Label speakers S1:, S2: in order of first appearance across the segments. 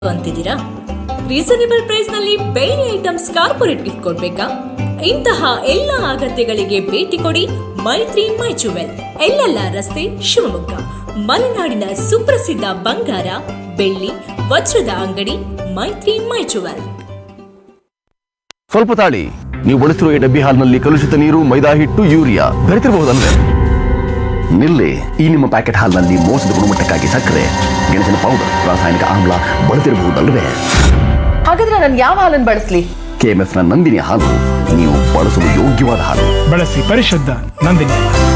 S1: ಅಂತಿದ್ದೀರಾ reasonable price ನಲ್ಲಿ ಬೇರೆ items corporate gift ಕೊಡ್ಬೇಕಾ ಇಂತಹ ಎಲ್ಲ ಅಗತ್ಯಗಳಿಗೆ ಭೇಟಿ ಕೊಡಿ ಮೈತ್ರಿ ಮೈ ಜುವೆಲ್ ಎಲ್ಲೆಲ್ಲ ರಸ್ತೆ ಶಿವಮೊಗ್ಗ ಮಲೆನಾಡಿನ ಸುಪ್ರಸಿದ್ಧ ಬಂಗಾರ ಬೆಳ್ಳಿ ವಜ್ರದ ಅಂಗಡಿ ಮೈತ್ರಿ ಮೈ ಜುವೆಲ್
S2: ಸ್ವಲ್ಪ ತಾಳಿ ನೀವು ಬಳಸಿರುವ ಈ ಡಬ್ಬಿ ಹಾಲ್ನಲ್ಲಿ ಕಲುಷಿತ ನೀರು ಮೈದಾ ಹಿಟ್ಟು ಯೂರಿಯಾ ಬೆರೆತಿರಬಹುದಲ್ವೇ ನಿಲ್ಲಿ ಈ ನಿಮ್ಮ ಪ್ಯಾಕೆಟ್ ಹಾಲ್ನಲ್ಲಿ ಮೋಸದ ಗುಣಮಟ್ಟಕ್ಕಾಗಿ ಸಕ್ಕರೆ ಗೆಣಸಿನ ಪೌಡರ್ ರಾಸಾಯನಿಕ ಆಮ್ಲ ಬಳಸಿರಬಹುದಲ್ವೇ
S3: ಹಾಗಾದ್ರೆ ನಾನು ಯಾವ ಹಾಲನ್ನು ಬಳಸ್ಲಿ
S2: ಕೆಎಂಎಫ್ ನ ನಂದಿನಿ ಹಾಲು ನೀವು ಬಳಸಲು ಯೋಗ್ಯವಾದ ಹಾಲು
S4: ಬಳಸಿ ಪರಿಶುದ್ಧ ನಂದಿನಿ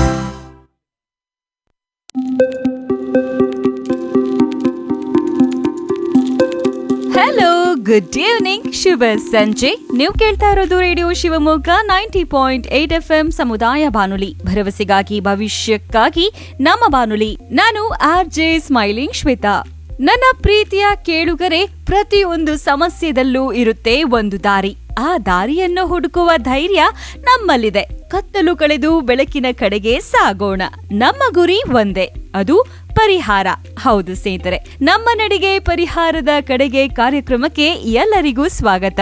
S5: ಹಲೋ ಗುಡ್ ಈವ್ನಿಂಗ್ ಶುಭ ಸಂಜೆ ನೀವು ಕೇಳ್ತಾ ಇರೋದು radio Shivamogga ninety point eight F M ಸಮುದಾಯ ಬಾನುಲಿ ಭರವಸೆಗಾಗಿ ಭವಿಷ್ಯಕ್ಕಾಗಿ ನಮ್ಮ ಬಾನುಲಿ ನಾನು ಆರ್ ಜೆ ಸ್ಮೈಲಿಂಗ್ ಶ್ವೇತಾ ನನ್ನ ಪ್ರೀತಿಯ ಕೇಳುಗರೆ ಪ್ರತಿಯೊಂದು ಸಮಸ್ಯೆದಲ್ಲೂ ಇರುತ್ತೆ ಒಂದು ದಾರಿ ಆ ದಾರಿಯನ್ನು ಹುಡುಕುವ ಧೈರ್ಯ ನಮ್ಮಲ್ಲಿದೆ ಕತ್ತಲು ಕಳೆದು ಬೆಳಕಿನ ಕಡೆಗೆ ಸಾಗೋಣ ನಮ್ಮ ಗುರಿ ಒಂದೇ ಅದು ಪರಿಹಾರ ಹೌದು ಸ್ನೇಹಿತರೆ ನಮ್ಮ ನಡಿಗೆ ಪರಿಹಾರದ ಕಡೆಗೆ ಕಾರ್ಯಕ್ರಮಕ್ಕೆ ಎಲ್ಲರಿಗೂ ಸ್ವಾಗತ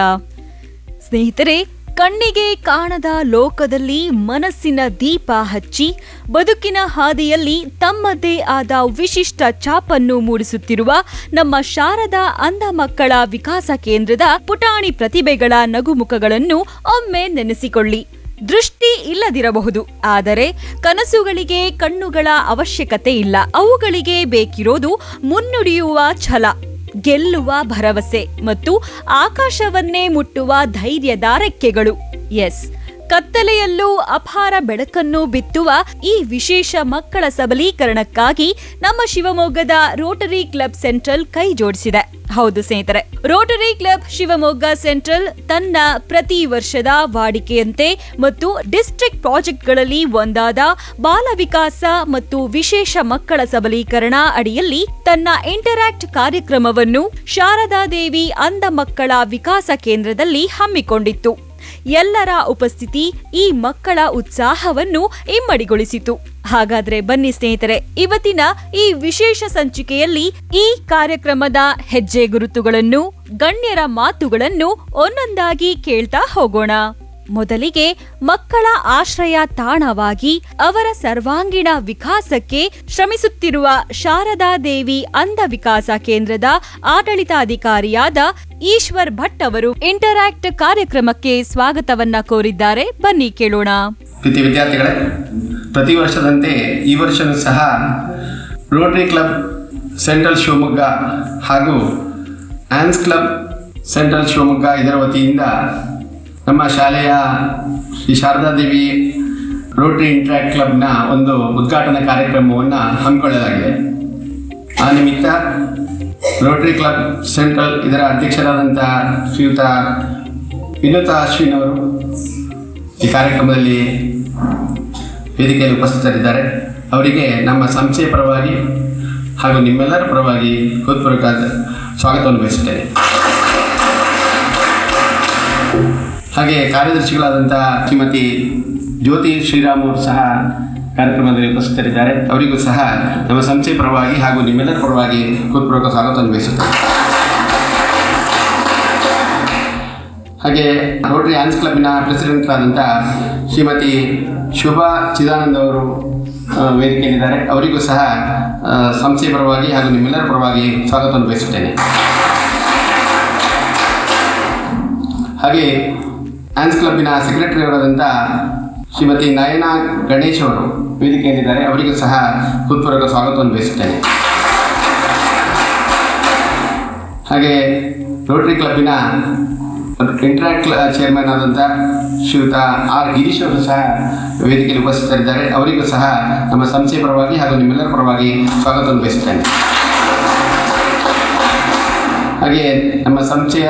S5: ಸ್ನೇಹಿತರೆ ಕಣ್ಣಿಗೆ ಕಾಣದ ಲೋಕದಲ್ಲಿ ಮನಸ್ಸಿನ ದೀಪ ಹಚ್ಚಿ ಬದುಕಿನ ಹಾದಿಯಲ್ಲಿ ತಮ್ಮದೇ ಆದ ವಿಶಿಷ್ಟ ಛಾಪನ್ನು ಮೂಡಿಸುತ್ತಿರುವ ನಮ್ಮ ಶಾರದಾ ಅಂಧ ಮಕ್ಕಳ ವಿಕಾಸ ಕೇಂದ್ರದ ಪುಟಾಣಿ ಪ್ರತಿಭೆಗಳ ನಗುಮುಖಗಳನ್ನು ಒಮ್ಮೆ ನೆನೆಸಿಕೊಳ್ಳಿ ದೃಷ್ಟಿ ಇಲ್ಲದಿರಬಹುದು ಆದರೆ ಕನಸುಗಳಿಗೆ ಕಣ್ಣುಗಳ ಅವಶ್ಯಕತೆ ಇಲ್ಲ ಅವುಗಳಿಗೆ ಬೇಕಿರೋದು ಮುನ್ನುಡಿಯುವ ಛಲ ಗೆಲ್ಲುವ ಭರವಸೆ ಮತ್ತು ಆಕಾಶವನ್ನೇ ಮುಟ್ಟುವ ಧೈರ್ಯದ ರೆಕ್ಕೆಗಳು ಎಸ್ ಕತ್ತಲೆಯಲ್ಲೂ ಅಪಾರ ಬೆಳಕನ್ನು ಬಿತ್ತುವ ಈ ವಿಶೇಷ ಮಕ್ಕಳ ಸಬಲೀಕರಣಕ್ಕಾಗಿ ನಮ್ಮ ಶಿವಮೊಗ್ಗದ ರೋಟರಿ ಕ್ಲಬ್ ಸೆಂಟ್ರಲ್ ಕೈ ಜೋಡಿಸಿದೆ ಹೌದು ಸ್ನೇಹಿತರೆ ರೋಟರಿ ಕ್ಲಬ್ ಶಿವಮೊಗ್ಗ ಸೆಂಟ್ರಲ್ ತನ್ನ ಪ್ರತಿ ವರ್ಷದ ವಾಡಿಕೆಯಂತೆ ಮತ್ತು ಡಿಸ್ಟ್ರಿಕ್ಟ್ ಪ್ರಾಜೆಕ್ಟ್ಗಳಲ್ಲಿ ಒಂದಾದ ಬಾಲ ವಿಕಾಸ ಮತ್ತು ವಿಶೇಷ ಮಕ್ಕಳ ಸಬಲೀಕರಣ ಅಡಿಯಲ್ಲಿ ತನ್ನ ಇಂಟರಾಕ್ಟ್ ಕಾರ್ಯಕ್ರಮವನ್ನು ಶಾರದಾದೇವಿ ಅಂಧ ಮಕ್ಕಳ ವಿಕಾಸ ಕೇಂದ್ರದಲ್ಲಿ ಹಮ್ಮಿಕೊಂಡಿತ್ತು ಎಲ್ಲರ ಉಪಸ್ಥಿತಿ ಈ ಮಕ್ಕಳ ಉತ್ಸಾಹವನ್ನು ಇಮ್ಮಡಿಗೊಳಿಸಿತು ಹಾಗಾದ್ರೆ ಬನ್ನಿ ಸ್ನೇಹಿತರೆ ಇವತ್ತಿನ ಈ ವಿಶೇಷ ಸಂಚಿಕೆಯಲ್ಲಿ ಈ ಕಾರ್ಯಕ್ರಮದ ಹೆಜ್ಜೆ ಗುರುತುಗಳನ್ನು ಗಣ್ಯರ ಮಾತುಗಳನ್ನು ಒಂದೊಂದಾಗಿ ಕೇಳ್ತಾ ಹೋಗೋಣ ಮೊದಲಿಗೆ ಮಕ್ಕಳ ಆಶ್ರಯ ತಾಣವಾಗಿ ಅವರ ಸರ್ವಾಂಗೀಣ ವಿಕಾಸಕ್ಕೆ ಶ್ರಮಿಸುತ್ತಿರುವ ಶಾರದಾ ದೇವಿ ಅಂಧ ವಿಕಾಸ ಕೇಂದ್ರದ ಆಡಳಿತಾಧಿಕಾರಿಯಾದ ಈಶ್ವರ್ ಭಟ್ ಅವರು ಇಂಟರಾಕ್ಟ್ ಕಾರ್ಯಕ್ರಮಕ್ಕೆ ಸ್ವಾಗತವನ್ನ ಕೋರಿದ್ದಾರೆ ಬನ್ನಿ ಕೇಳೋಣ
S6: ಪ್ರೀತಿ ವಿದ್ಯಾರ್ಥಿಗಳೇ ಪ್ರತಿ ವರ್ಷದಂತೆ ಈ ವರ್ಷವೂ ಸಹ ರೋಟರಿ ಕ್ಲಬ್ ಸೆಂಟ್ರಲ್ ಶಿವಮೊಗ್ಗ ಹಾಗೂ ಆನ್ಸ್ ಕ್ಲಬ್ ಸೆಂಟ್ರಲ್ ಶಿವಮೊಗ್ಗ ಇದರ ವತಿಯಿಂದ ನಮ್ಮ ಶಾಲೆಯ ಶ್ರೀ ಶಾರದಾದೇವಿ ರೋಟರಿ ಇಂಟ್ರಾಕ್ಟ್ ಕ್ಲಬ್ನ ಒಂದು ಉದ್ಘಾಟನಾ ಕಾರ್ಯಕ್ರಮವನ್ನು ಹಮ್ಮಿಕೊಳ್ಳಲಾಗಿದೆ ಆ ನಿಮಿತ್ತ ರೋಟರಿ ಕ್ಲಬ್ ಸೆಂಟ್ರಲ್ ಇದರ ಅಧ್ಯಕ್ಷರಾದಂಥ ಶ್ರೀಯುತ ವಿನೋತ ಅಶ್ವಿನ್ ಅವರು ಈ ಕಾರ್ಯಕ್ರಮದಲ್ಲಿ ವೇದಿಕೆಯಲ್ಲಿ ಉಪಸ್ಥಿತರಿದ್ದಾರೆ ಅವರಿಗೆ ನಮ್ಮ ಸಂಸ್ಥೆಯ ಪರವಾಗಿ ಹಾಗೂ ನಿಮ್ಮೆಲ್ಲರ ಪರವಾಗಿ ಹೃತ್ಪೂರ್ವಕ ಸ್ವಾಗತವನ್ನು ಬಯಸುತ್ತೇನೆ ಹಾಗೆ ಕಾರ್ಯದರ್ಶಿಗಳಾದಂಥ ಶ್ರೀಮತಿ ಜ್ಯೋತಿ ಶ್ರೀರಾಮ್ ಅವರು ಸಹ ಕಾರ್ಯಕ್ರಮದಲ್ಲಿ ಉಪಸ್ಥಿತರಿದ್ದಾರೆ ಅವರಿಗೂ ಸಹ ನಮ್ಮ ಸಂಸ್ಥೆಯ ಪರವಾಗಿ ಹಾಗೂ ನಿಮ್ಮೆಲ್ಲರ ಪರವಾಗಿ ಹೃತ್ಪೂರ್ವಕ ಸ್ವಾಗತವನ್ನು ಬಯಸುತ್ತೇನೆ ಹಾಗೆ ರೋಟರಿ ಆನ್ಸ್ ಕ್ಲಬ್ನ ಪ್ರೆಸಿಡೆಂಟ್ ಆದಂಥ ಶ್ರೀಮತಿ ಶೋಭಾ ಚಿದಾನಂದ್ ಅವರು ಆ, ವೇದಿಕೆಯಲ್ಲಿದ್ದಾರೆ ಅವರಿಗೂ ಸಹ ಆ, ಸಂಸ್ಥೆಯ ಪರವಾಗಿ ಹಾಗೂ ನಿಮ್ಮೆಲ್ಲರ ಪರವಾಗಿ ಸ್ವಾಗತವನ್ನು ಬಯಸುತ್ತೇನೆ ಹಾಗೆ ಆನ್ಸ್ ಕ್ಲಬ್ಬಿನ ಸೆಕ್ರೆಟರಿ ಅವರಾದಂಥ ಶ್ರೀಮತಿ ನಯನ ಗಣೇಶ್ ಅವರು ವೇದಿಕೆಯಲ್ಲಿದ್ದಾರೆ ಅವರಿಗೂ ಸಹ ಹೃತ್ಪೂರ್ವಕ ಸ್ವಾಗತವನ್ನು ಬಯಸುತ್ತೇನೆ ಹಾಗೆ ರೋಟರಿ ಕ್ಲಬ್ಬಿನ ಇಂಟ್ರಾಕ್ಟ್ ಚೇರ್ಮನ್ ಆದಂಥ ಶ್ರೀಯುತ ಆರ್ ಗಿರೀಶ್ ಅವರು ಸಹ ವೇದಿಕೆಯಲ್ಲಿ ಉಪಸ್ಥಿತರಿದ್ದಾರೆ ಅವರಿಗೂ ಸಹ ನಮ್ಮ ಸಂಸ್ಥೆಯ ಪರವಾಗಿ ಹಾಗೂ ನಿಮ್ಮೆಲ್ಲರ ಪರವಾಗಿ ಸ್ವಾಗತವನ್ನು ಬಯಸುತ್ತೇನೆ ಹಾಗೆ ನಮ್ಮ ಸಂಸ್ಥೆಯ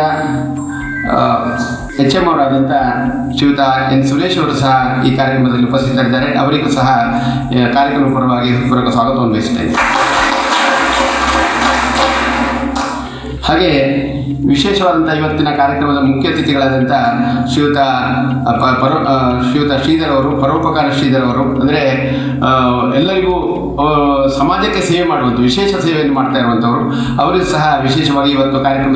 S6: ಎಚ್ ಎಂ ಅವರಾದಂಥ ಶ್ರೀಯುತ ಎನ್ ಸುರೇಶ್ ಅವರು ಸಹ ಈ ಕಾರ್ಯಕ್ರಮದಲ್ಲಿ ಉಪಸ್ಥಿತರಿದ್ದಾರೆ ಅವರಿಗೂ ಸಹ ಆ, ಕಾರ್ಯಕ್ರಮ ಪರವಾಗಿ ಪೂರ್ವಕ ಸ್ವಾಗತವನ್ನು ಬಯಸುತ್ತೇನೆ ಹಾಗೆ ವಿಶೇಷವಾದಂಥ ಇವತ್ತಿನ ಕಾರ್ಯಕ್ರಮದ ಮುಖ್ಯ ಅತಿಥಿಗಳಾದಂಥ ಶ್ರೀಯುತ ಪ- ಪರೋ ಆ, ಶ್ರೀಯುತ ಶ್ರೀಧರ್ ಅವರು ಪರೋಪಕಾರ ಶ್ರೀಧರ್ ಅವರು ಅಂದರೆ ಎಲ್ಲರಿಗೂ ಆ, ಸಮಾಜಕ್ಕೆ ಸೇವೆ ಮಾಡುವಂಥ ವಿಶೇಷ ಸೇವೆಯನ್ನು ಮಾಡ್ತಾ ಇರುವಂಥವರು ಅವರಿಗೂ ಸಹ ವಿಶೇಷವಾಗಿ ಇವತ್ತು ಕಾರ್ಯಕ್ರಮ